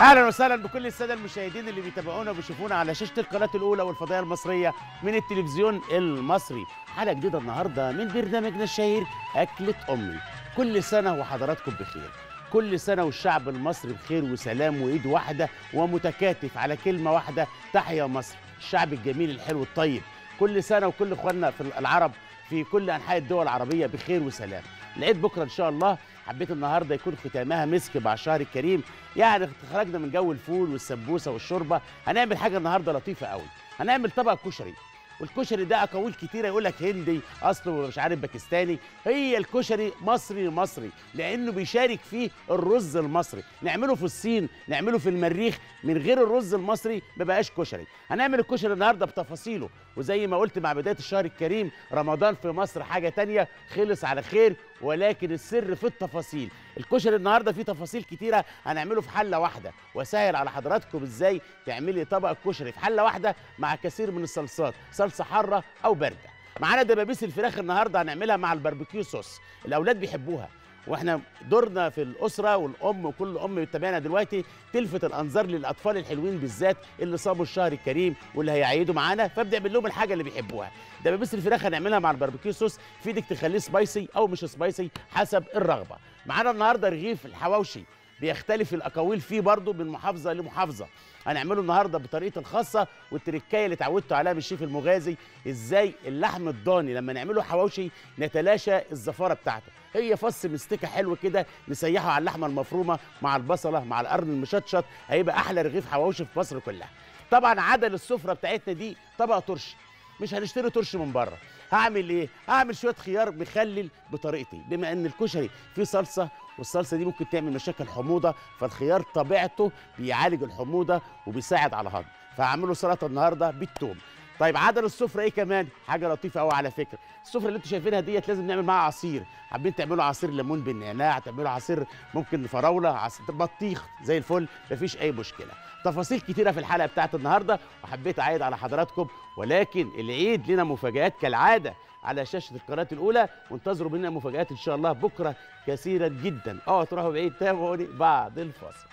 اهلا وسهلا بكل الساده المشاهدين اللي بيتابعونا وبيشوفونا على شاشه القناه الاولى والفضائيه المصريه من التلفزيون المصري حلقه جديده النهارده من برنامجنا الشهير اكله امي كل سنه وحضراتكم بخير كل سنه والشعب المصري بخير وسلام وايد واحده ومتكاتف على كلمه واحده تحيا مصر الشعب الجميل الحلو الطيب كل سنه وكل اخواننا في العرب في كل انحاء الدول العربيه بخير وسلام العيد بكره ان شاء الله حبيت النهارده يكون ختامها مسك مع الشهر الكريم يعني خرجنا من جو الفول والسمبوسه والشوربه هنعمل حاجه النهارده لطيفه قوي هنعمل طبق كشري والكشري ده اقاويل كتيره يقول لك هندي اصله مش عارف باكستاني هي الكشري مصري مصري لانه بيشارك فيه الرز المصري نعمله في الصين نعمله في المريخ من غير الرز المصري ما بقاش كشري هنعمل الكشري النهارده بتفاصيله وزي ما قلت مع بدايه الشهر الكريم رمضان في مصر حاجه تانية خلص على خير ولكن السر في التفاصيل الكشري النهارده فيه تفاصيل كتيره هنعمله في حله واحده واسهل على حضراتكم ازاي تعملي طبق الكشري في حله واحده مع كثير من الصلصات صلصه حاره او بارده معانا دبابيس الفراخ النهارده هنعملها مع الباربيكيو صوص الاولاد بيحبوها واحنا دورنا في الاسره والام وكل ام بتتابعنا دلوقتي تلفت الانظار للاطفال الحلوين بالذات اللي صابوا الشهر الكريم واللي هيعيدوا معانا فابدا اعمل لهم الحاجه اللي بيحبوها دبابيس الفراخ هنعملها مع الباربيكيو صوص في ايدك تخليه سبايسي او مش سبايسي حسب الرغبه معانا النهارده رغيف الحواوشي بيختلف الاقاويل فيه برضه من محافظه لمحافظه هنعمله النهارده بطريقه الخاصه والتركايه اللي اتعودتوا عليها من الشيف المغازي ازاي اللحم الضاني لما نعمله حواوشي نتلاشى الزفاره بتاعته هي فص مستكه حلو كده نسيحه على اللحمه المفرومه مع البصله مع القرن المشطشط هيبقى احلى رغيف حواوشي في مصر كلها طبعا عدل السفره بتاعتنا دي طبق ترش مش هنشتري ترش من بره هعمل ايه هعمل شويه خيار مخلل بطريقتي بما ان الكشري فيه صلصه والصلصه دي ممكن تعمل مشاكل حموضه فالخيار طبيعته بيعالج الحموضه وبيساعد على الهضم فهعمله سلطه النهارده بالثوم طيب عدل السفره ايه كمان حاجه لطيفه قوي على فكره السفره اللي انتوا شايفينها ديت لازم نعمل معاها عصير حابين تعملوا عصير ليمون بالنعناع تعملوا عصير ممكن فراوله عصير بطيخ زي الفل مفيش اي مشكله تفاصيل كتيره في الحلقه بتاعت النهارده وحبيت اعيد على حضراتكم ولكن العيد لنا مفاجات كالعاده على شاشه القناه الاولى وانتظروا منا مفاجات ان شاء الله بكره كثيرا جدا اه تروحوا بعيد تابعوني بعد الفاصل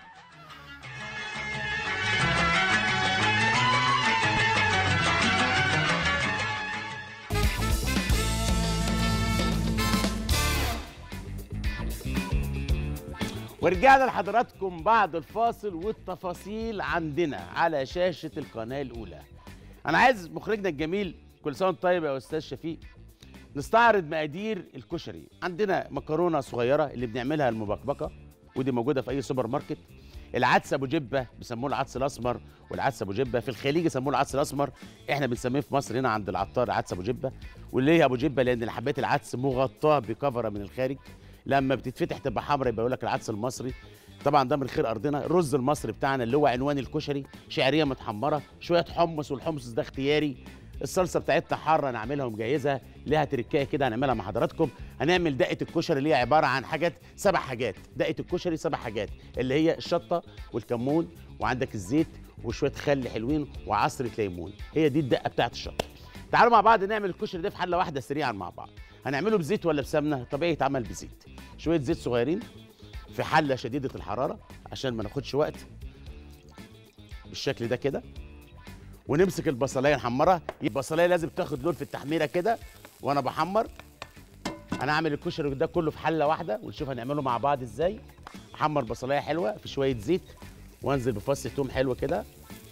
ورجعنا لحضراتكم بعد الفاصل والتفاصيل عندنا على شاشة القناة الأولى أنا عايز مخرجنا الجميل كل سنة وأنت طيب يا أستاذ شفيق نستعرض مقادير الكشري عندنا مكرونة صغيرة اللي بنعملها المبكبكة ودي موجودة في أي سوبر ماركت العدس ابو جبه بيسموه العدس الاسمر والعدس ابو جبه في الخليج يسموه العدس الاسمر احنا بنسميه في مصر هنا عند العطار عدس ابو جبه وليه ابو جبه لان حبات العدس مغطاه بكفره من الخارج لما بتتفتح تبقى حمرا يبقى يقول لك العدس المصري طبعا ده من خير ارضنا الرز المصري بتاعنا اللي هو عنوان الكشري شعريه متحمره شويه حمص والحمص ده اختياري الصلصه بتاعتنا حاره نعملها ومجهزها ليها تركايه كده هنعملها مع حضراتكم هنعمل دقه الكشري اللي هي عباره عن حاجات سبع حاجات دقه الكشري سبع حاجات اللي هي الشطه والكمون وعندك الزيت وشويه خل حلوين وعصره ليمون هي دي الدقه بتاعت الشطه تعالوا مع بعض نعمل الكشري ده في حله واحده سريعا مع بعض هنعمله بزيت ولا بسمنه طبيعي يتعمل بزيت شويه زيت صغيرين في حله شديده الحراره عشان ما ناخدش وقت بالشكل ده كده ونمسك البصلايه نحمرها البصلايه لازم تاخد لون في التحميره كده وانا بحمر انا هعمل الكشري ده كله في حله واحده ونشوف هنعمله مع بعض ازاي احمر بصلايه حلوه في شويه زيت وانزل بفص توم حلو كده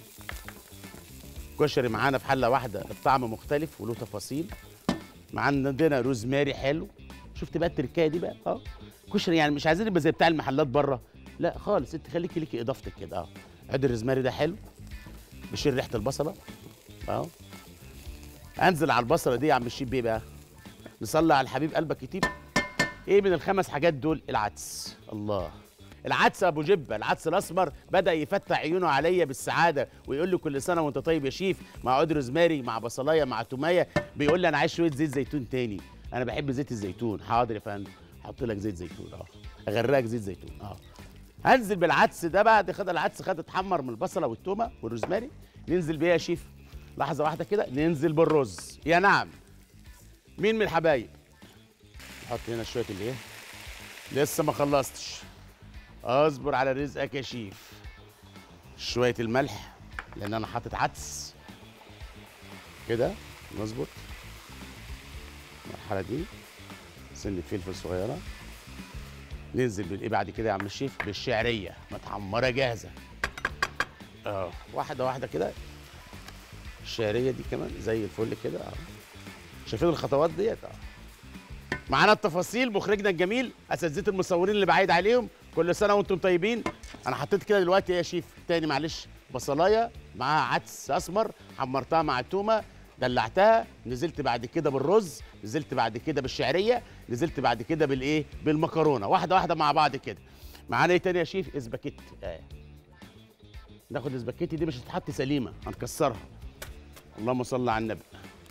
كشري معانا في حله واحده الطعم مختلف وله تفاصيل معانا عندنا روزماري حلو شفت بقى التركايه دي بقى اه كشري يعني مش عايزين يبقى زي بتاع المحلات بره لا خالص انت خليكي ليكي اضافتك كده اه عود الروزماري ده حلو بشيل ريحه البصله اه انزل على البصله دي يا عم الشيب بيه بقى نصلي على الحبيب قلبك يطيب ايه من الخمس حاجات دول العدس الله العدس ابو جبه العدس الاسمر بدا يفتح عيونه عليا بالسعاده ويقول لي كل سنه وانت طيب يا شيف مع عود روزماري مع بصلايه مع توميه بيقول لي انا عايز شويه زيت زيتون تاني انا بحب زيت الزيتون حاضر يا فندم احط لك زيت زيتون اه اغرقك زيت زيتون اه هنزل بالعدس ده بعد خد العدس خد اتحمر من البصله والتومه والروزماري ننزل بيه يا شيف لحظه واحده كده ننزل بالرز يا نعم مين من الحبايب نحط هنا شويه اللي ايه لسه ما خلصتش اصبر على رزقك يا شيف شويه الملح لان انا حاطط عدس كده نظبط المرحله دي سنه فلفل صغيره ننزل بالايه بعد كده يا عم الشيف بالشعريه متحمره جاهزه اه واحده واحده كده الشعريه دي كمان زي الفل كده اه شايفين الخطوات ديت اه معانا التفاصيل مخرجنا الجميل اساتذه المصورين اللي بعيد عليهم كل سنه وانتم طيبين انا حطيت كده دلوقتي يا شيف تاني معلش بصلايه معاها عدس اسمر حمرتها مع التومه دلعتها نزلت بعد كده بالرز نزلت بعد كده بالشعريه نزلت بعد كده بالايه بالمكرونه واحده واحده مع بعض كده معانا ايه تاني يا شيف اسباجيتي آه. ناخد الاسباجيتي دي مش هتتحط سليمه هنكسرها اللهم صل على النبي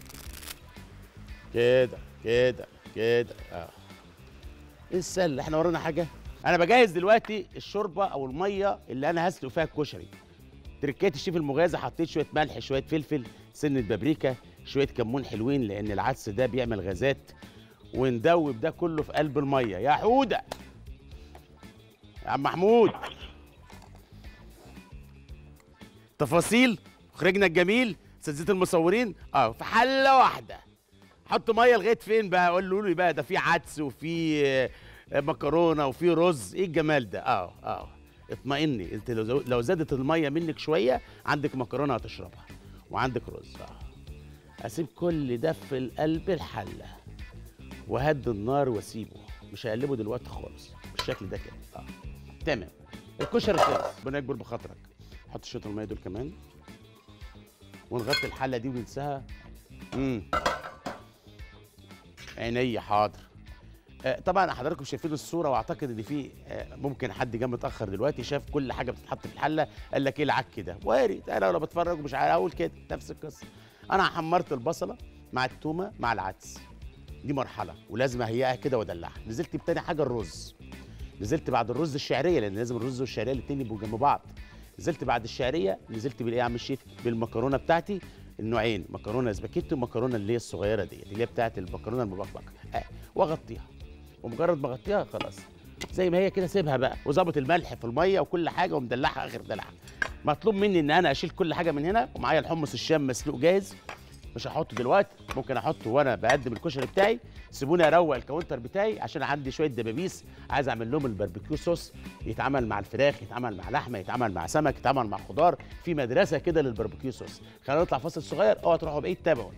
كده كده كده اه ايه السهل احنا ورانا حاجه انا بجهز دلوقتي الشوربه او الميه اللي انا هسلق فيها الكشري تركات الشيف المغازي حطيت شويه ملح شويه فلفل سنه بابريكا شويه كمون حلوين لان العدس ده بيعمل غازات وندوب ده كله في قلب الميه يا حوده يا عم محمود تفاصيل مخرجنا الجميل اساتذه المصورين اه في حله واحده حط ميه لغايه فين بقى قول له بقى ده في عدس وفي آه، مكرونه وفي رز ايه الجمال ده اه اه اطمئني انت لو زو- لو زادت الميه منك شويه عندك مكرونه هتشربها وعندك رز اه اسيب كل ده في قلب الحله وهد النار واسيبه مش هقلبه دلوقتي خالص بالشكل ده كده اه تمام الكشري خلص ربنا يكبر بخاطرك حط شويه الميه دول كمان ونغطي الحله دي وننساها امم عينيا حاضر آه، طبعا حضراتكم شايفين الصوره واعتقد ان في آه، ممكن حد جه متاخر دلوقتي شاف كل حاجه بتتحط في الحله قال لك ايه العك ده وارد انا لو بتفرج ومش عارف اقول كده نفس القصه انا حمرت البصله مع التومه مع العدس دي مرحله ولازم اهيئها كده وادلعها نزلت بتاني حاجه الرز نزلت بعد الرز الشعريه لان لازم الرز والشعريه الاثنين يبقوا جنب بعض نزلت بعد الشعريه نزلت بالايه يا عم الشيف بالمكرونه بتاعتي النوعين مكرونه سباكيتي ومكرونه اللي هي الصغيره ديت اللي هي بتاعت المكرونه المبكبكه آه. واغطيها ومجرد ما اغطيها خلاص زي ما هي كده سيبها بقى وظابط الملح في الميه وكل حاجه ومدلعها اخر دلعه مطلوب مني ان انا اشيل كل حاجه من هنا ومعايا الحمص الشام مسلوق جاهز مش هحطه دلوقتي ممكن احطه وانا بقدم الكشري بتاعي سيبوني اروق الكاونتر بتاعي عشان عندي شويه دبابيس عايز اعمل لهم الباربيكيو صوص يتعمل مع الفراخ يتعمل مع لحمه يتعمل مع سمك يتعمل مع خضار في مدرسه كده للباربيكيو صوص خلينا نطلع فاصل صغير اوعى تروحوا بعيد تابعوا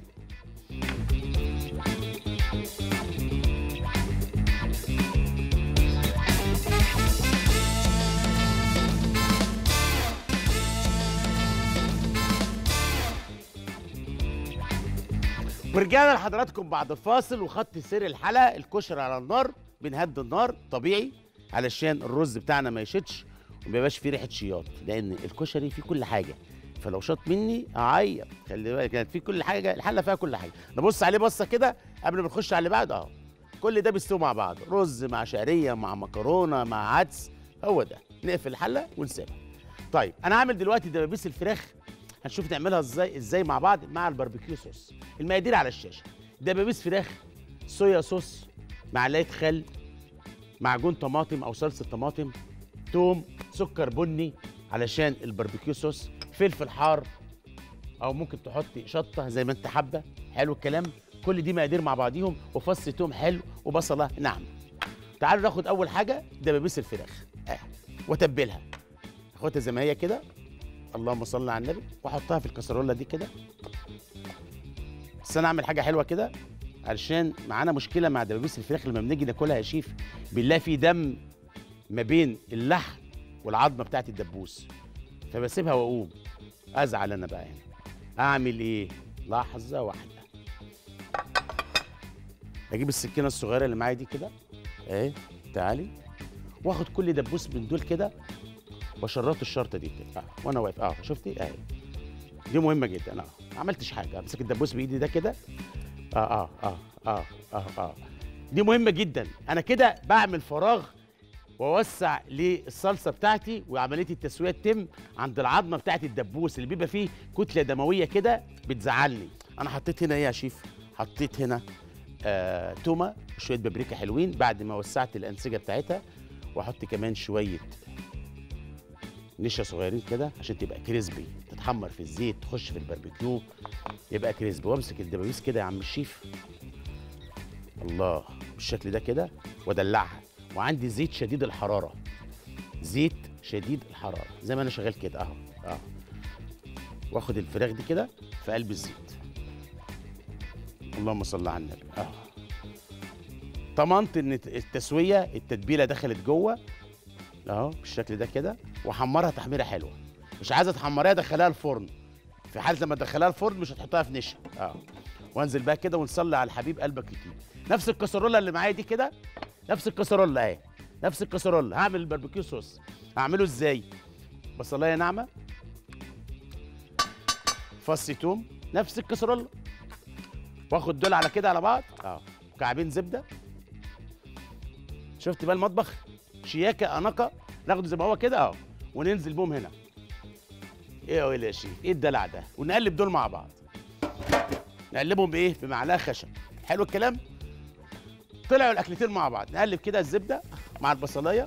ورجعنا لحضراتكم بعد الفاصل وخط سير الحلقه الكشري على النار بنهدي النار طبيعي علشان الرز بتاعنا ما يشتش وما يبقاش فيه ريحه شياط لان الكشري فيه كل حاجه فلو شاط مني اعيط خلي بالك كانت فيه كل حاجه الحله فيها كل حاجه نبص عليه بصه كده قبل ما نخش على اللي بعده اهو كل ده بيستوي مع بعض رز مع شعريه مع مكرونه مع عدس هو ده نقفل الحله ونسيبها طيب انا هعمل دلوقتي دبابيس الفراخ هنشوف نعملها ازاي ازاي مع بعض مع الباربيكيو صوص المقادير على الشاشه دبابيس فراخ صويا صوص معلقه خل معجون طماطم او صلصه طماطم توم سكر بني علشان الباربيكيو صوص فلفل حار او ممكن تحطي شطه زي ما انت حابه حلو الكلام كل دي مقادير مع بعضيهم وفص توم حلو وبصله ناعمه تعالوا ناخد اول حاجه دبابيس الفراخ اه واتبلها اخدها زي ما هي كده اللهم صل على النبي واحطها في الكسرونه دي كده بس انا اعمل حاجه حلوه كده علشان معانا مشكله مع دبابيس الفراخ لما بنيجي ناكلها يا شيف بنلاقي في دم ما بين اللحم والعظمه بتاعت الدبوس فبسيبها واقوم ازعل انا بقى هنا اعمل ايه لحظه واحده اجيب السكينه الصغيره اللي معايا دي كده اهي تعالي واخد كل دبوس من دول كده وشرطت الشرطه دي كده اه وانا واقف اه شفتي اهي دي مهمه جدا اه ما عملتش حاجه امسك الدبوس بايدي ده كده اه اه اه اه اه اه دي مهمه جدا انا كده بعمل فراغ واوسع للصلصه بتاعتي وعمليه التسويه تتم عند العظمه بتاعت الدبوس اللي بيبقى فيه كتله دمويه كده بتزعلني انا حطيت هنا ايه يا شيف حطيت هنا آه تومه شويه بابريكا حلوين بعد ما وسعت الانسجه بتاعتها واحط كمان شويه نشا صغيرين كده عشان تبقى كريسبي تتحمر في الزيت تخش في الباربيكيو يبقى كريسبي وامسك الدبابيس كده يا عم الشيف الله بالشكل ده كده وادلعها وعندي زيت شديد الحراره زيت شديد الحراره زي ما انا شغال كده اهو اهو واخد الفراخ دي كده في قلب الزيت اللهم صل على النبي اهو طمنت ان التسويه التتبيله دخلت جوه اهو بالشكل ده كده واحمرها تحميره حلوه مش عايزه تحمريها دخليها الفرن في حال لما تدخليها الفرن مش هتحطها في نشا اه وانزل بقى كده ونصلي على الحبيب قلبك يطيب نفس الكسرولة اللي معايا دي كده نفس الكسرولة اهي نفس الكسرولة هعمل الباربيكيو صوص هعمله ازاي بصلايه ناعمه فص توم نفس الكسرولة واخد دول على كده على بعض اه كعبين زبده شفت بقى المطبخ شياكه اناقه ناخده زي ما هو كده اه وننزل بهم هنا ايه يا ويلي يا شيف ايه الدلع ده ونقلب دول مع بعض نقلبهم بايه بمعلقه خشب حلو الكلام طلعوا الاكلتين مع بعض نقلب كده الزبده مع البصلايه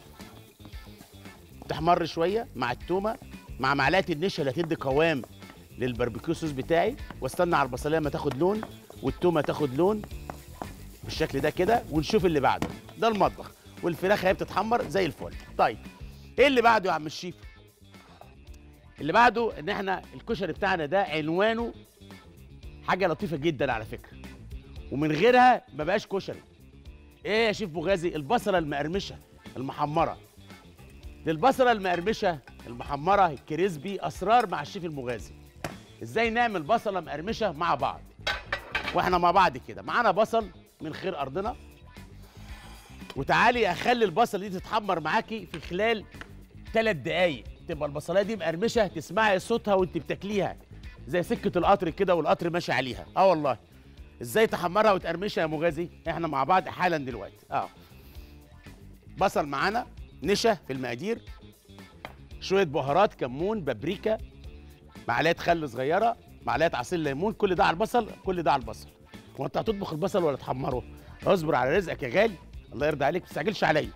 تحمر شويه مع التومه مع معلقه النشا اللي هتدي قوام للباربيكيو صوص بتاعي واستنى على البصلايه ما تاخد لون والتومه تاخد لون بالشكل ده كده ونشوف اللي بعده ده المطبخ والفراخ هي بتتحمر زي الفل طيب ايه اللي بعده يا عم الشيف اللي بعده ان احنا الكشري بتاعنا ده عنوانه حاجه لطيفه جدا على فكره ومن غيرها ما بقاش كشري ايه يا شيف بوغازي البصله المقرمشه المحمره للبصله المقرمشه المحمره الكريسبي اسرار مع الشيف المغازي ازاي نعمل بصله مقرمشه مع بعض واحنا مع بعض كده معانا بصل من خير ارضنا وتعالي اخلي البصل دي تتحمر معاكي في خلال ثلاث دقايق تبقى البصلايه دي مقرمشه تسمعي صوتها وانت بتاكليها زي سكه القطر كده والقطر ماشي عليها اه والله ازاي تحمرها وتقرمشها يا مغازي احنا مع بعض حالا دلوقتي اه بصل معانا نشا في المقادير شويه بهارات كمون بابريكا معلقه خل صغيره معلقه عصير ليمون كل ده على البصل كل ده على البصل وانت هتطبخ البصل ولا تحمره اصبر على رزقك يا غالي الله يرضى عليك ما تستعجلش عليا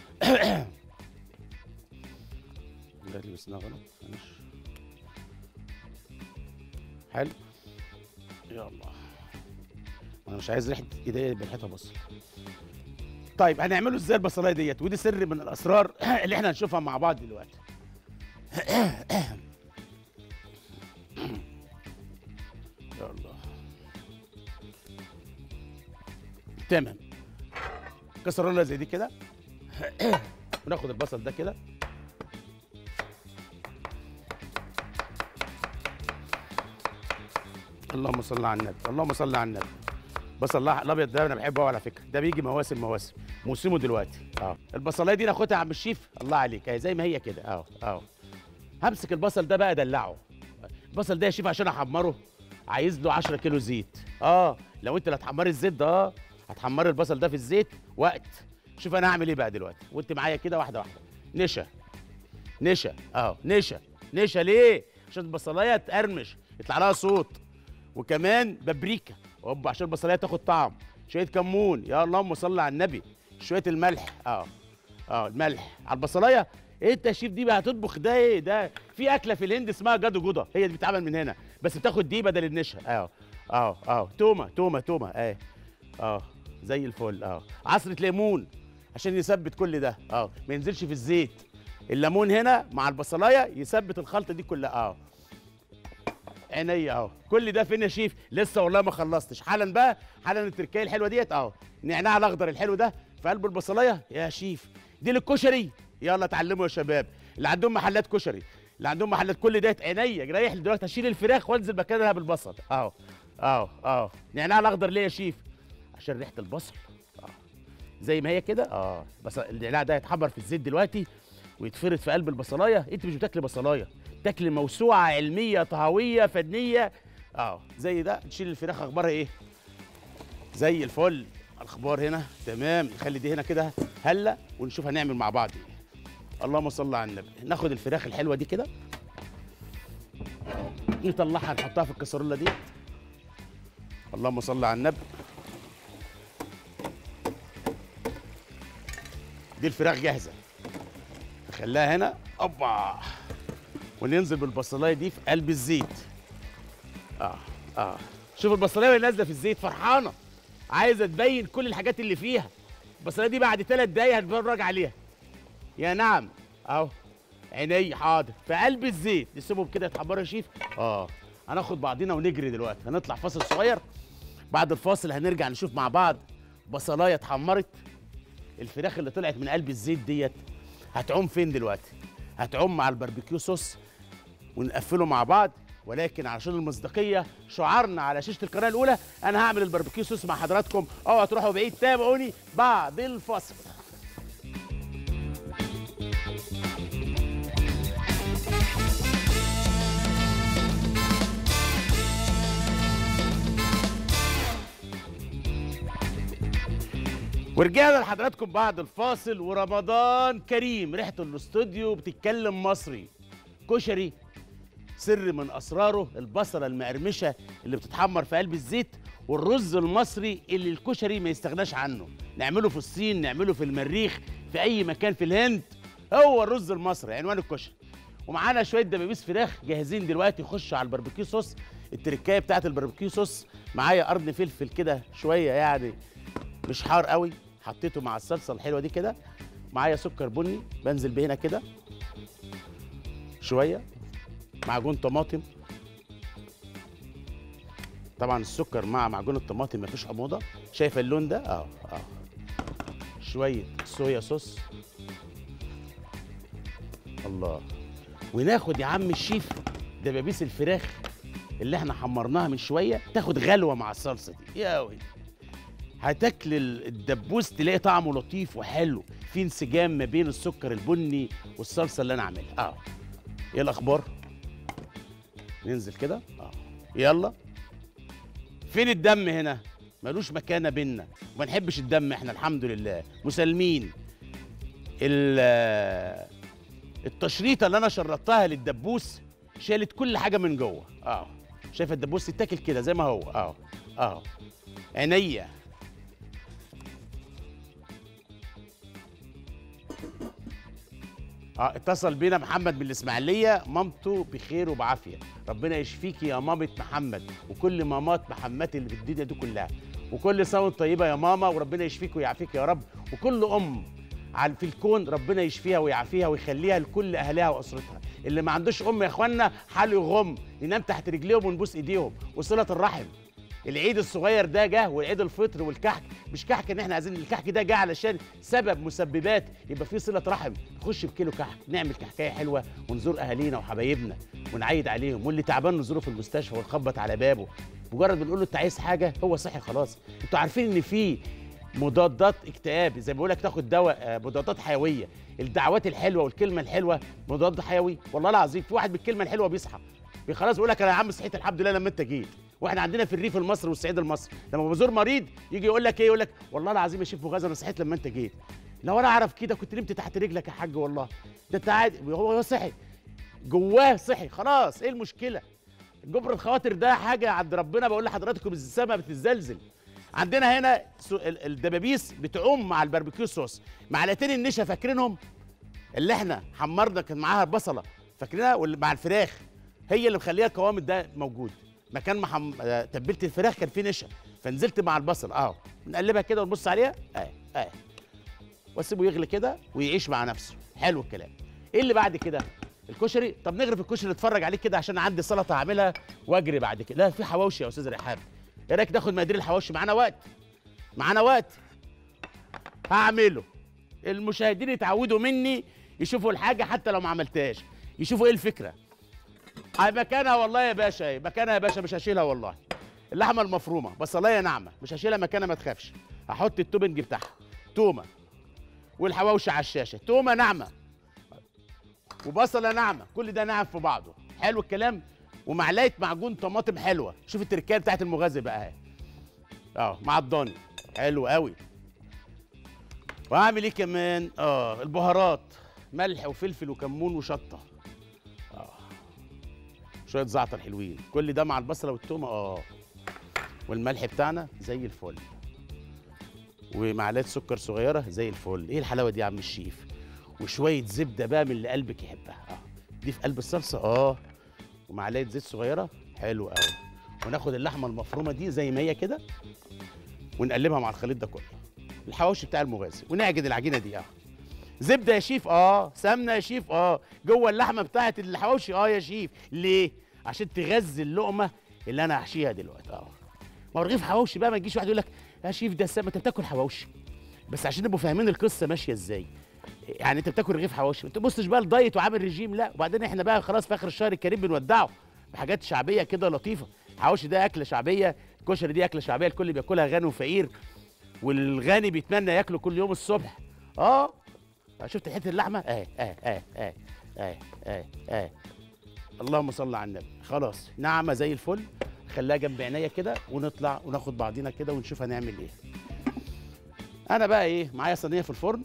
جات لي بس إنها غلط معلش حلو يا الله انا مش عايز ريحه ايديا يبقى ريحتها بصل طيب هنعمله ازاي البصلايه ديت ودي سر من الاسرار اللي احنا هنشوفها مع بعض دلوقتي يا الله تمام كسرولة زي دي كده وناخد البصل ده كده اللهم صل على النبي اللهم صل على النبي بصل الأح- الابيض ده انا بحبه أوي على فكره ده بيجي مواسم مواسم موسمه دلوقتي اه البصلايه دي ناخدها يا عم الشيف الله عليك اهي زي ما هي كده اهو اهو همسك البصل ده بقى ادلعه البصل ده يا شيف عشان احمره عايز له 10 كيلو زيت اه لو انت اللي هتحمري الزيت ده اه هتحمري البصل ده في الزيت وقت شوف انا هعمل ايه بقى دلوقتي وانت معايا كده واحده واحده نشا نشا اهو نشا نشا ليه عشان البصلايه تقرمش يطلع لها صوت وكمان بابريكا اوبا عشان البصلايه تاخد طعم شويه كمون يا اللهم صل على النبي شويه الملح اه اه الملح على البصلايه ايه انت يا شيف دي بقى هتطبخ ده ايه ده في اكله في الهند اسمها جادو جودا هي اللي بتتعمل من هنا بس بتاخد دي بدل النشا اه اه اه تومه تومه تومه اه اه زي الفل اه عصره ليمون عشان يثبت كل ده اه ما ينزلش في الزيت الليمون هنا مع البصلايه يثبت الخلطه دي كلها اه عينيا اهو كل ده فين يا شيف لسه والله ما خلصتش حالا بقى حالا التركايه الحلوه ديت اهو النعناع الاخضر الحلو ده في قلب البصلايه يا شيف دي للكشري يلا اتعلموا يا شباب اللي عندهم محلات كشري اللي عندهم محلات كل ديت عينيا رايح دلوقتي اشيل الفراخ وانزل مكانها بالبصل اهو اهو اهو النعناع الاخضر ليه يا شيف عشان ريحه البصل اه زي ما هي كده اه بس النعناع ده يتحمر في الزيت دلوقتي ويتفرد في قلب البصلايه انت مش بتاكلي بصلايه تاكلي موسوعه علميه طهويه فنيه اه زي ده نشيل الفراخ اخبارها ايه زي الفل الاخبار هنا تمام نخلي دي هنا كده هله ونشوف هنعمل مع بعض ايه اللهم صل على النبي ناخد الفراخ الحلوه دي كده نطلعها نحطها في الكسرونه دي اللهم صل على النبي دي الفراخ جاهزه خليها هنا اوبا وننزل بالبصلايه دي في قلب الزيت اه اه شوف البصلايه وهي نازله في الزيت فرحانه عايزه تبين كل الحاجات اللي فيها البصلايه دي بعد ثلاث دقايق هنتفرج عليها يا نعم اهو عيني حاضر في قلب الزيت نسيبهم كده يتحمروا يا شيف اه هناخد بعضينا ونجري دلوقتي هنطلع فاصل صغير بعد الفاصل هنرجع نشوف مع بعض بصلايه اتحمرت الفراخ اللي طلعت من قلب الزيت ديت هتعوم فين دلوقتي هتعوم مع الباربيكيو صوص ونقفله مع بعض ولكن علشان المصداقيه شعارنا على شاشه القناه الاولى انا هعمل الباربيكيو صوص مع حضراتكم اوعوا تروحوا بعيد تابعوني بعد الفاصل ورجعنا لحضراتكم بعد الفاصل ورمضان كريم ريحه الاستوديو بتتكلم مصري كشري سر من اسراره البصله المقرمشه اللي بتتحمر في قلب الزيت والرز المصري اللي الكشري ما يستغناش عنه نعمله في الصين نعمله في المريخ في اي مكان في الهند هو الرز المصري عنوان الكشري ومعانا شويه دبابيس فراخ جاهزين دلوقتي يخشوا على الباربيكيو صوص التركايه بتاعت الباربيكيو صوص معايا قرن فلفل كده شويه يعني مش حار قوي حطيته مع الصلصه الحلوه دي كده معايا سكر بني بنزل بيه هنا كده شويه معجون طماطم طبعا السكر مع معجون الطماطم مفيش حموضه شايفه اللون ده اه اه شويه صويا صوص الله وناخد يا عم الشيف دبابيس الفراخ اللي احنا حمرناها من شويه تاخد غلوه مع الصلصه دي يا وي هتاكل ال- الدبوس تلاقي طعمه لطيف وحلو في انسجام ما بين السكر البني والصلصه اللي انا عاملها اه ايه الاخبار ننزل كده اه يلا فين الدم هنا ملوش مكانه بينا وما نحبش الدم احنا الحمد لله مسالمين ال- التشريطه اللي انا شرطتها للدبوس شالت كل حاجه من جوه اه شايف الدبوس يتاكل كده زي ما هو اه اه عينيا اه اتصل بينا محمد من الاسماعيليه مامته بخير وبعافيه ربنا يشفيكي يا مامة محمد وكل مامات محمد اللي في الدنيا دي كلها وكل سنه وانت طيبه يا ماما وربنا يشفيك ويعافيك يا رب وكل ام عن في الكون ربنا يشفيها ويعافيها ويخليها لكل اهلها واسرتها اللي ما عندوش ام يا اخوانا حاله يغم ينام تحت رجليهم ونبوس ايديهم وصله الرحم العيد الصغير ده جه والعيد الفطر والكحك مش كحك ان احنا عايزين الكحك ده جه علشان سبب مسببات يبقى فيه صله رحم نخش بكيلو كحك نعمل كحكايه حلوه ونزور اهالينا وحبايبنا ونعيد عليهم واللي تعبان نزوره في المستشفى ونخبط على بابه مجرد بنقول له انت عايز حاجه هو صحي خلاص انتوا عارفين ان في مضادات اكتئاب زي ما بقول لك تاخد دواء آه، مضادات حيويه الدعوات الحلوه والكلمه الحلوه مضاد حيوي والله العظيم في واحد بالكلمه الحلوه بيصحى خلاص بيقول لك انا يا عم صحيت الحمد لله لما انت جيت واحنا عندنا في الريف المصري والصعيد المصري لما بزور مريض يجي يقول لك ايه يقول لك والله العظيم يا شيف مغازي انا صحيت لما انت جيت لو انا اعرف كده كنت نمت تحت رجلك يا حاج والله ده انت عادي هو هو صحي جواه صحي خلاص ايه المشكله جبر الخواطر ده حاجه عند ربنا بقول لحضراتكم السما بتتزلزل عندنا هنا سو- ال- الدبابيس بتعوم مع الباربيكيو صوص معلقتين النشا فاكرينهم اللي احنا حمرنا كان معاها البصله فاكرينها واللي مع الفراخ هي اللي مخليها القوام ده موجود مكان ما حم... آه، تبلت الفراخ كان فيه نشا فنزلت مع البصل اهو نقلبها كده ونبص عليها اهي اهي واسيبه يغلي كده ويعيش مع نفسه حلو الكلام ايه اللي بعد كده الكشري طب نغرف الكشري نتفرج عليه كده عشان عندي سلطه هعملها واجري بعد كده لا في حواوشي يا استاذ رحاب ايه رايك ناخد مقادير الحواوشي معانا وقت معانا وقت هعمله المشاهدين يتعودوا مني يشوفوا الحاجه حتى لو ما عملتهاش يشوفوا ايه الفكره هاي مكانها والله يا باشا اهي مكانها يا باشا مش هشيلها والله اللحمه المفرومه بصلايه ناعمه مش هشيلها مكانها ما تخافش هحط التوبنج بتاعها تومه والحواوشي على الشاشه تومه ناعمه وبصله ناعمه كل ده ناعم في بعضه حلو الكلام ومعلقه معجون طماطم حلوه شوف التركيه بتاعت المغازي بقى اهي اه مع الضاني حلو قوي واعمل ايه كمان اه البهارات ملح وفلفل وكمون وشطه اه شويه زعتر حلوين كل ده مع البصله والثومه اه والملح بتاعنا زي الفل ومعلقه سكر صغيره زي الفل ايه الحلاوه دي يا عم الشيف وشويه زبده بقى من اللي قلبك يحبها اه دي في قلب الصلصه اه ومعلقه زيت صغيره حلو قوي وناخد اللحمه المفرومه دي زي ما هي كده ونقلبها مع الخليط ده كله الحواوشي بتاع المغازي ونعجن العجينه دي اه زبده يا شيف اه سمنه يا شيف اه جوه اللحمه بتاعت الحواوشي اه يا شيف ليه عشان تغذي اللقمه اللي انا هحشيها دلوقتي اه ما هو رغيف حواوشي بقى ما يجيش واحد يقول لك يا شيف ده السمنه انت بتاكل حواوشي بس عشان نبقوا فاهمين القصه ماشيه ازاي يعني انت بتاكل رغيف حواوشي ما تبصش بقى لدايت وعامل ريجيم لا وبعدين احنا بقى خلاص في اخر الشهر الكريم بنودعه بحاجات شعبيه كده لطيفه الحواوشي ده اكله شعبيه الكشري دي اكله شعبيه الكل بياكلها غني وفقير والغني بيتمنى ياكله كل يوم الصبح اه شفت حته اللحمه اه اه اه اه اه اه اه اللهم صل على النبي خلاص ناعمه زي الفل خليها جنب عينيا كده ونطلع وناخد بعضينا كده ونشوف هنعمل ايه انا بقى ايه معايا صينيه في الفرن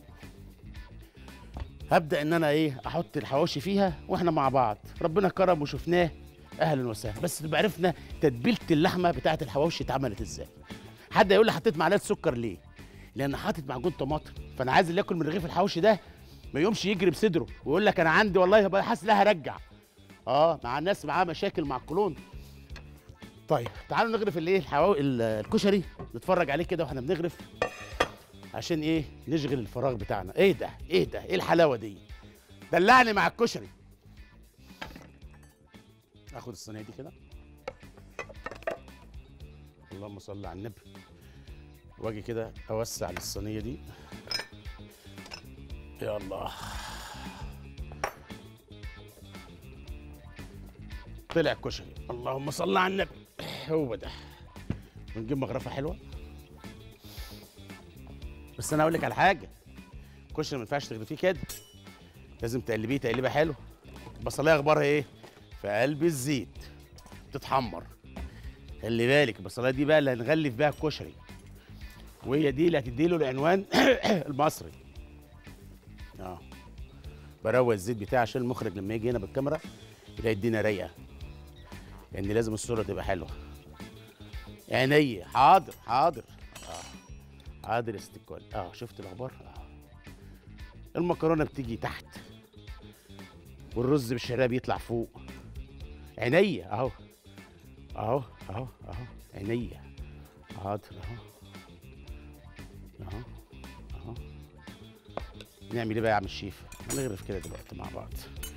هبدا ان انا ايه احط الحواوشي فيها واحنا مع بعض ربنا كرم وشفناه اهلا وسهلا بس نبقى عرفنا تتبيله اللحمه بتاعه الحواوشي اتعملت ازاي حد يقول لي حطيت معلقه سكر ليه لان حاطط معجون طماطم فانا عايز اللي ياكل من رغيف الحواوشي ده ما يقومش يجري بصدره ويقول لك انا عندي والله بقى حاسس لا هرجع اه مع الناس معاه مشاكل مع القولون طيب تعالوا نغرف الايه الحواو ال- الكشري نتفرج عليه كده واحنا بنغرف عشان ايه نشغل الفراغ بتاعنا ايه ده ايه ده ايه الحلاوه دي دلعني مع الكشري اخد الصينيه دي كده اللهم صل على النبي واجي كده اوسع الصينيه دي يا الله طلع كشري اللهم صل على النبي هو ده ونجيب مغرفه حلوه بس انا اقول لك على حاجه الكشري ما ينفعش تغرفيه كده لازم تقلبيه تقليبه حلو البصلايه اخبارها ايه في قلب الزيت تتحمر خلي بالك البصلايه دي بقى اللي هنغلف بيها الكشري وهي دي اللي هتدي له العنوان المصري اه بروق الزيت بتاعي عشان المخرج لما يجي هنا بالكاميرا يلاقي الدنيا رايقه لان لازم الصوره تبقى حلوه عيني حاضر حاضر اه حاضر يا ست الكل اه شفت الاخبار اه المكرونه بتيجي تحت والرز بالشعريه بيطلع فوق عيني اهو اهو اهو اهو عيني حاضر اهو اهو اهو نعمل ايه بقى يا عم الشيف هنغرف كده دلوقتي مع بعض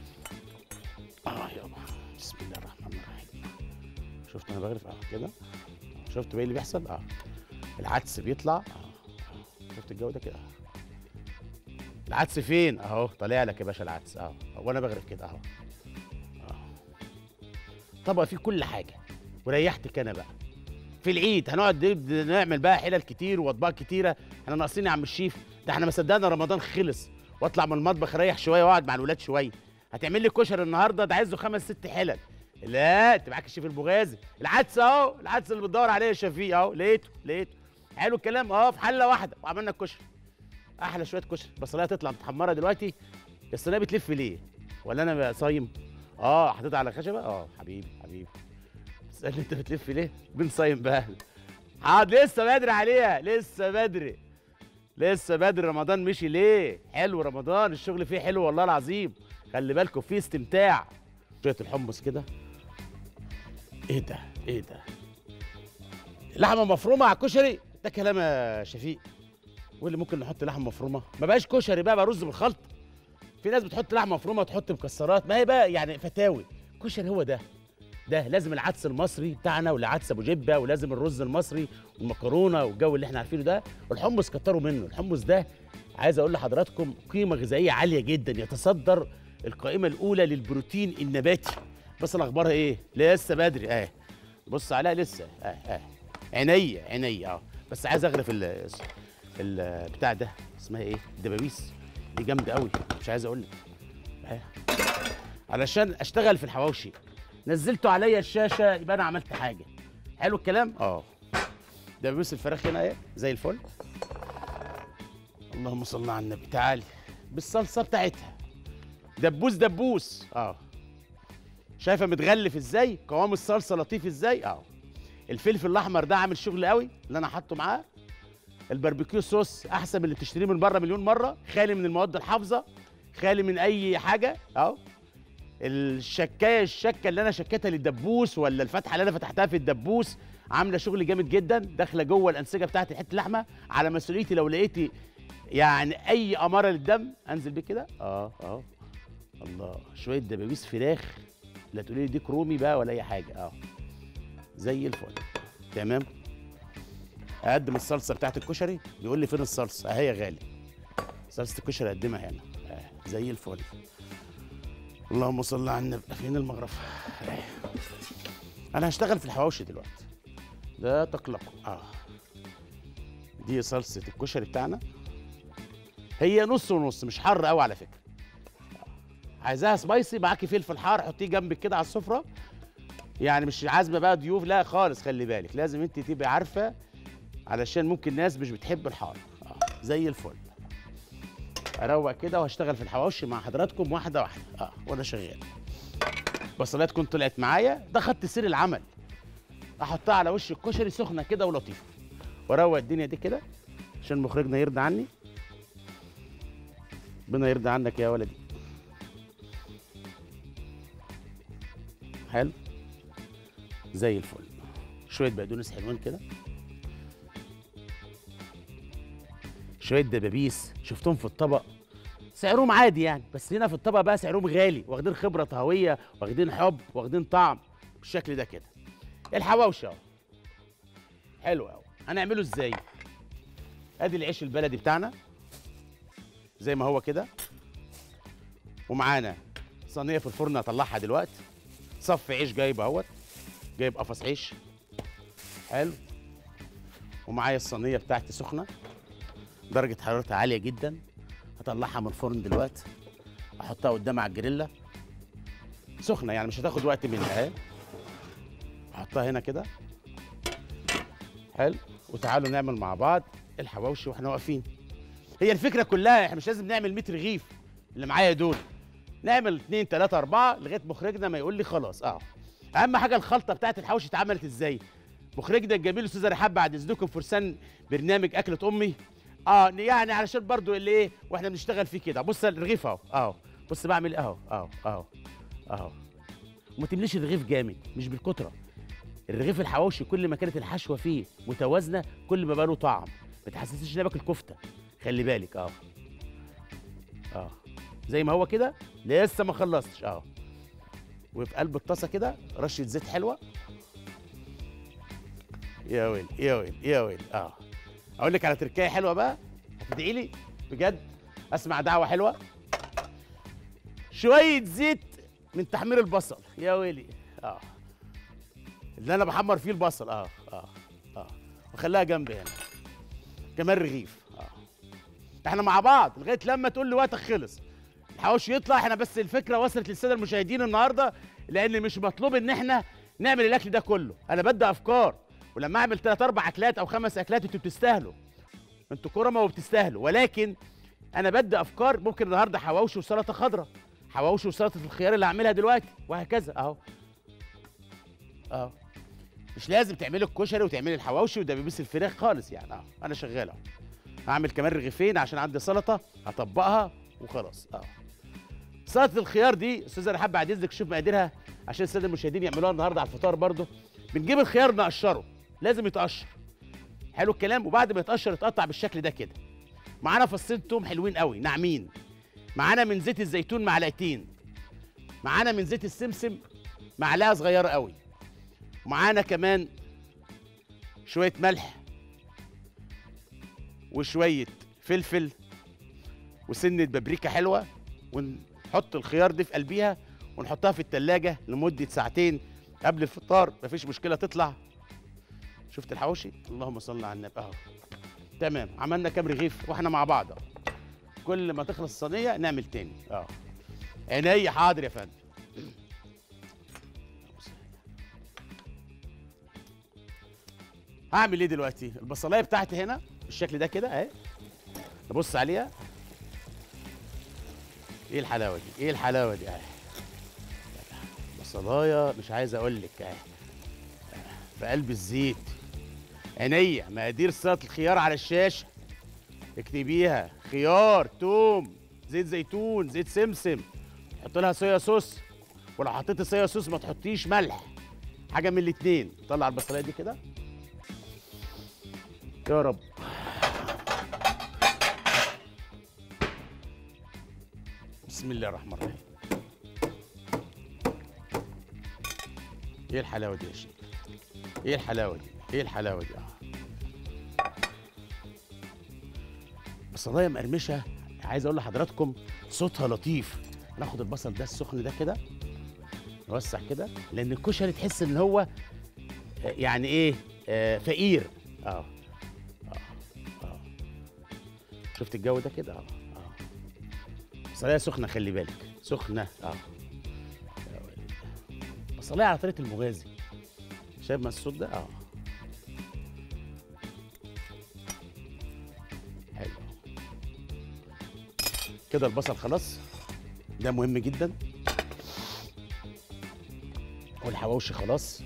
اه يابا بسم الله الرحمن الرحيم شفت انا بغرف اه كده شفت بقى اللي بيحصل اه العدس بيطلع اه آه. شفت الجو ده كده اه العدس فين اهو طالع لك يا باشا العدس اهو وانا بغرف كده اهو اه طبق فيه كل حاجه وريحتك انا بقى في العيد هنقعد نب- نعمل بقى حلل كتير واطباق كتيره احنا ناقصين يا عم الشيف ده احنا ما صدقنا رمضان خلص واطلع من المطبخ اريح شويه واقعد مع الولاد شويه هتعمل لي كشري النهارده ده عايزه خمس ست حلل لا انت معاك الشيف البغازي العدس اهو العدس اللي بتدور عليه يا شفيق اهو لقيته لقيته حلو الكلام اه في حله واحده وعملنا الكشري احلى شويه كشري البصلايه تطلع متحمره دلوقتي الصينيه بتلف ليه ولا انا بقى صايم اه حطيتها على خشبه اه حبيبي حبيبي تسالني انت بتلف ليه بين صايم بقى حاضر لسه بدري عليها لسه بدري لسه بدري رمضان مشي ليه حلو رمضان الشغل فيه حلو والله العظيم خلي بالكم فيه استمتاع شويه الحمص كده ايه ده ايه ده لحمه مفرومه على الكشري ده كلام يا شفيق واللي ممكن نحط لحمه مفرومه ما بقاش كشري بقى بقى رز بالخلط في ناس بتحط لحمه مفرومه وتحط مكسرات ما هي بقى يعني فتاوي كشري هو ده ده لازم العدس المصري بتاعنا والعدس ابو جبه ولازم الرز المصري والمكرونه والجو اللي احنا عارفينه ده والحمص كتروا منه الحمص ده عايز اقول لحضراتكم قيمه غذائيه عاليه جدا يتصدر القائمه الاولى للبروتين النباتي بس الاخبارها ايه لسه بدري اه بص عليها لسه اه اه عينيا عينيا اه بس عايز اغرف ال ال بتاع ده اسمها ايه الدبابيس دي جامده قوي مش عايز اقول لك آه. علشان اشتغل في الحواوشي نزلته عليا الشاشه يبقى انا عملت حاجه حلو الكلام اه دبابيس الفراخ هنا اهي زي الفل اللهم صل على النبي تعالي بالصلصه بتاعتها دبوس دبوس اه شايفه متغلف ازاي قوام الصلصه لطيف ازاي اه الفلفل الاحمر ده عامل شغل قوي اللي انا حاطه معاه الباربيكيو صوص احسن من اللي بتشتريه من بره مليون مره خالي من المواد الحافظه خالي من اي حاجه اهو الشكايه الشكه اللي انا شكيتها للدبوس ولا الفتحه اللي انا فتحتها في الدبوس عامله شغل جامد جدا داخله جوه الانسجه بتاعت حته اللحمه على مسؤوليتي لو لقيتي يعني اي اماره للدم انزل بيه كده اه اه الله شويه دبابيس فراخ لا تقولي لي ديك رومي بقى ولا اي حاجه اه زي الفل تمام اقدم الصلصه بتاعت الكشري بيقول لي فين الصلصه اهي يا غالي صلصه الكشري اقدمها هنا آه. زي الفل اللهم صل على النبي فين المغرفه آه. انا هشتغل في الحواوشي دلوقتي لا تقلقوا اه دي صلصه الكشري بتاعنا هي نص ونص مش حر قوي على فكره عايزاها سبايسي معاكي فلفل حار حطيه جنبك كده على السفره يعني مش عازمه بقى ضيوف لا خالص خلي بالك لازم انت تبقي عارفه علشان ممكن ناس مش بتحب الحار آه. زي الفل اروق كده وهشتغل في الحواوشي مع حضراتكم واحده واحده اه وانا شغال بصلاتكم طلعت معايا ده خط سير العمل احطها على وش الكشري سخنه كده ولطيفه واروق الدنيا دي كده عشان مخرجنا يرضى عني ربنا يرضى عنك يا ولدي حلو زي الفل شويه بقدونس حلوين كده شويه دبابيس شفتهم في الطبق سعرهم عادي يعني بس هنا في الطبق بقى سعرهم غالي واخدين خبره طهويه واخدين حب واخدين طعم بالشكل ده كده الحواوشي اهو حلو قوي هنعمله ازاي ادي العيش البلدي بتاعنا زي ما هو كده ومعانا صينيه في الفرن هطلعها دلوقتي صف عيش جايب اهوت جايب قفص عيش حلو ومعايا الصينيه بتاعتي سخنه درجه حرارتها عاليه جدا هطلعها من الفرن دلوقتي احطها قدام على الجريلا سخنه يعني مش هتاخد وقت منها اهي احطها هنا كده حلو وتعالوا نعمل مع بعض الحواوشي واحنا واقفين هي الفكره كلها احنا مش لازم نعمل 100 رغيف اللي معايا دول نعمل 2 3 4 لغايه مخرجنا ما يقول لي خلاص اه اهم حاجه الخلطه بتاعت الحواوشي اتعملت ازاي مخرجنا الجميل استاذ رحاب بعد اذنكم فرسان برنامج اكله امي اه يعني علشان برضو اللي ايه واحنا بنشتغل فيه كده بص الرغيف اهو اهو بص بعمل ايه اهو اهو اهو اهو وما تمليش الرغيف جامد مش بالكتره الرغيف الحواوشي كل ما كانت الحشوه فيه متوازنه كل ما بقى له طعم ما تحسسيش ان أنا باكل كفته خلي بالك اه اه زي ما هو كده لسه ما خلصتش اه وفي قلب الطاسه كده رشه زيت حلوه يا ويل يا ويل يا ويل اه اقول لك على تركايه حلوه بقى هتدعي لي بجد اسمع دعوه حلوه شويه زيت من تحمير البصل يا ويلي اه اللي انا بحمر فيه البصل اه اه اه وخليها جنبي هنا كمان رغيف اه احنا مع بعض لغايه لما تقول لي وقتك خلص الحواوشي يطلع احنا بس الفكره وصلت للساده المشاهدين النهارده لان مش مطلوب ان احنا نعمل الاكل ده كله انا بدي افكار ولما اعمل ثلاث اربع اكلات او خمس اكلات انتوا بتستاهلوا انتوا كرمه وبتستاهلوا ولكن انا بدي افكار ممكن النهارده حواوشي وسلطه خضراء حواوشي وسلطه الخيار اللي هعملها دلوقتي وهكذا اهو اهو مش لازم تعملي الكشري وتعملي الحواوشي ودبابيس الفراخ خالص يعني اهو انا شغال اهو هعمل كمان رغيفين عشان عندي سلطه هطبقها وخلاص اهو سلطه الخيار دي استاذ انا حابب بعد اذنك شوف مقاديرها عشان الساده المشاهدين يعملوها النهارده على الفطار برضه بنجيب الخيار نقشره لازم يتقشر حلو الكلام وبعد ما يتقشر يتقطع بالشكل ده كده معانا فصين توم حلوين قوي ناعمين معانا من زيت الزيتون معلقتين معانا من زيت السمسم معلقه صغيره قوي ومعانا كمان شويه ملح وشويه فلفل وسنه بابريكا حلوه ونحط الخيار دي في قلبيها ونحطها في التلاجة لمدة ساعتين قبل الفطار مفيش مشكلة تطلع شفت الحواوشي اللهم صل على النبي اهو تمام عملنا كام رغيف واحنا مع بعض اهو كل ما تخلص الصينية نعمل تاني اه عينيا حاضر يا فندم هعمل ايه دلوقتي البصلايه بتاعتي هنا بالشكل ده كده اهي نبص عليها ايه الحلاوه دي ايه الحلاوه دي اهي بصلايه مش عايز اقول لك اهي في قلب الزيت عينيا مقادير سلطه الخيار على الشاشه اكتبيها خيار توم زيت زيتون زيت سمسم حط لها صويا صوص ولو حطيت صويا صوص ما تحطيش ملح حاجه من الاتنين طلع البصلايه دي كده يا رب بسم الله الرحمن الرحيم ايه الحلاوه دي يا شيخ ايه الحلاوه دي ايه الحلاوه دي اه بصلايه مقرمشه عايز اقول لحضراتكم صوتها لطيف ناخد البصل ده السخن ده كده نوسع كده لان الكشري تحس ان هو آه، يعني ايه آه فقير اه اه اه شفت الجو ده كده اه اه بصلايه سخنه خلي بالك سخنه اه يا ولد. بصلايه على طريقه المغازي شايف ما الصوت ده اه حلو كده البصل خلاص ده مهم جدا والحواوشي خلاص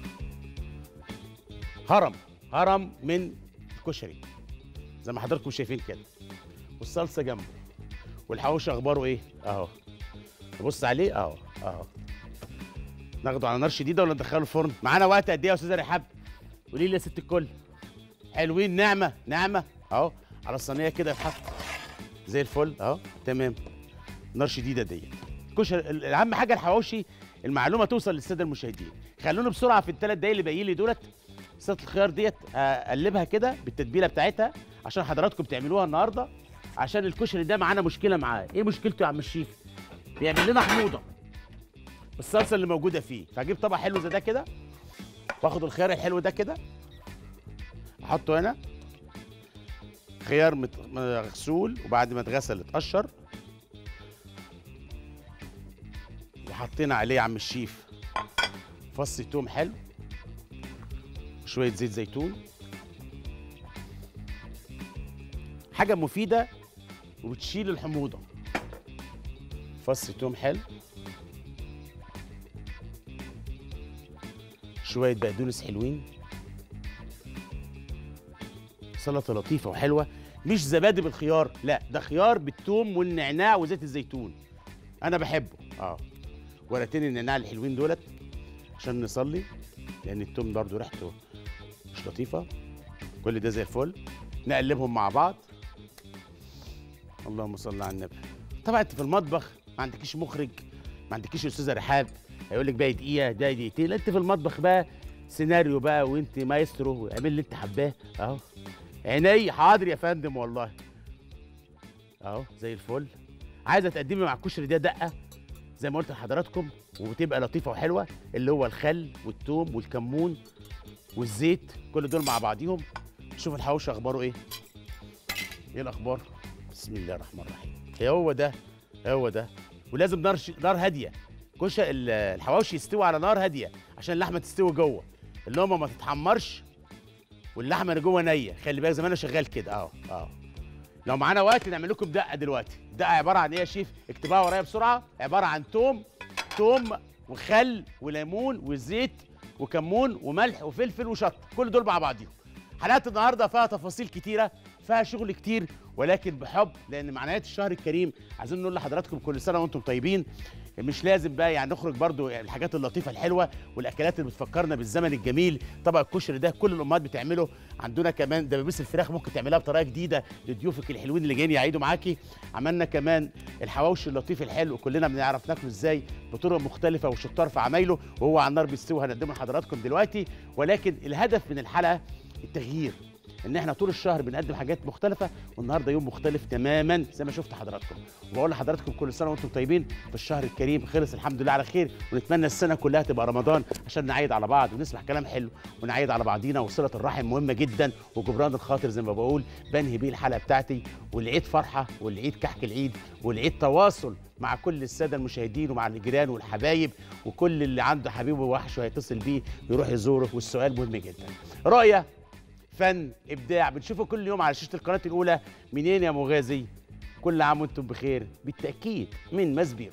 هرم هرم من الكشري زي ما حضراتكم شايفين كده والصلصه جنبه والحواوشي اخباره ايه اهو نبص عليه اهو اهو ناخده على نار شديده ولا ندخله الفرن معانا وقت قد ايه يا استاذه رحاب قولي لي يا ست الكل حلوين نعمه نعمه اهو على الصينيه كده يتحط زي الفل اهو تمام نار شديده ديت كشري اهم حاجه الحواوشي المعلومه توصل للساده المشاهدين خلونا بسرعه في الثلاث دقايق اللي باقيين لي دولت سلطه الخيار ديت اقلبها كده بالتتبيله بتاعتها عشان حضراتكم تعملوها النهارده عشان الكشري ده معانا مشكله معاه ايه مشكلته يا عم الشيف بيعمل لنا حموضه الصلصه اللي موجوده فيه فاجيب طبق حلو زي ده كده واخد الخيار الحلو ده كده احطه هنا خيار مت- مغسول وبعد ما اتغسل اتقشر وحطينا عليه يا عم الشيف فص توم حلو وشويه زيت زيتون حاجه مفيده وبتشيل الحموضه فص توم حلو شويه بقدونس حلوين سلطه لطيفه وحلوه مش زبادي بالخيار لا ده خيار بالثوم والنعناع وزيت الزيتون انا بحبه اه ورقتين النعناع الحلوين دولت عشان نصلي لان التوم برضو ريحته مش لطيفه كل ده زي الفل نقلبهم مع بعض اللهم صل على النبي طبعا انت في المطبخ ما عندكيش مخرج ما عندكيش استاذه رحاب هيقول لك بقى دقيقه ده دقيقتين لا انت في المطبخ بقى سيناريو بقى وانت مايسترو اعمل اللي انت حباه اهو عيني حاضر يا فندم والله اهو زي الفل عايزه تقدمي مع الكشري ده دقه زي ما قلت لحضراتكم وتبقى لطيفه وحلوه اللي هو الخل والثوم والكمون والزيت كل دول مع بعضيهم شوف الحواوشي اخباره ايه ايه الاخبار بسم الله الرحمن الرحيم هو ده هو ده ولازم نار ش... نار هاديه كشري ال- الحواوشي يستوي على نار هاديه عشان اللحمه تستوي جوه اللقمه ما تتحمرش واللحمه اللي جوه نيه خلي بالك زي ما انا شغال كده اهو اهو لو معانا وقت نعمل لكم دقه دلوقتي دقه عباره عن ايه يا شيف اكتبها ورايا بسرعه عباره عن توم توم وخل وليمون وزيت وكمون وملح وفلفل وشطه كل دول مع بعضيهم حلقات النهارده فيها تفاصيل كتيره فيها شغل كتير ولكن بحب لان مع نهايه الشهر الكريم عايزين نقول لحضراتكم كل سنه وانتم طيبين مش لازم بقى يعني نخرج برضو يعني الحاجات اللطيفه الحلوه والاكلات اللي بتفكرنا بالزمن الجميل طبق الكشري ده كل الامهات بتعمله عندنا كمان دبابيس الفراخ ممكن تعملها بطريقه جديده لضيوفك الحلوين اللي جايين يعيدوا معاكي عملنا كمان الحواوشي اللطيف الحلو كلنا بنعرف ناكله ازاي بطرق مختلفه وشطار في عمايله وهو على النار بيستوي هنقدمه لحضراتكم دلوقتي ولكن الهدف من الحلقه التغيير ان احنا طول الشهر بنقدم حاجات مختلفه والنهارده يوم مختلف تماما زي ما شفت حضراتكم وبقول لحضراتكم كل سنه وانتم طيبين في الشهر الكريم خلص الحمد لله على خير ونتمنى السنه كلها تبقى رمضان عشان نعيد على بعض ونسمع كلام حلو ونعيد على بعضينا وصله الرحم مهمه جدا وجبران الخاطر زي ما بقول بنهي بيه الحلقه بتاعتي والعيد فرحه والعيد كحك العيد والعيد تواصل مع كل الساده المشاهدين ومع الجيران والحبايب وكل اللي عنده حبيبه وحشه هيتصل بيه يروح يزوره والسؤال مهم جدا رؤيه فن ابداع بنشوفه كل يوم على شاشه القناه الاولى منين يا مغازي كل عام وانتم بخير بالتاكيد من ماسبيرو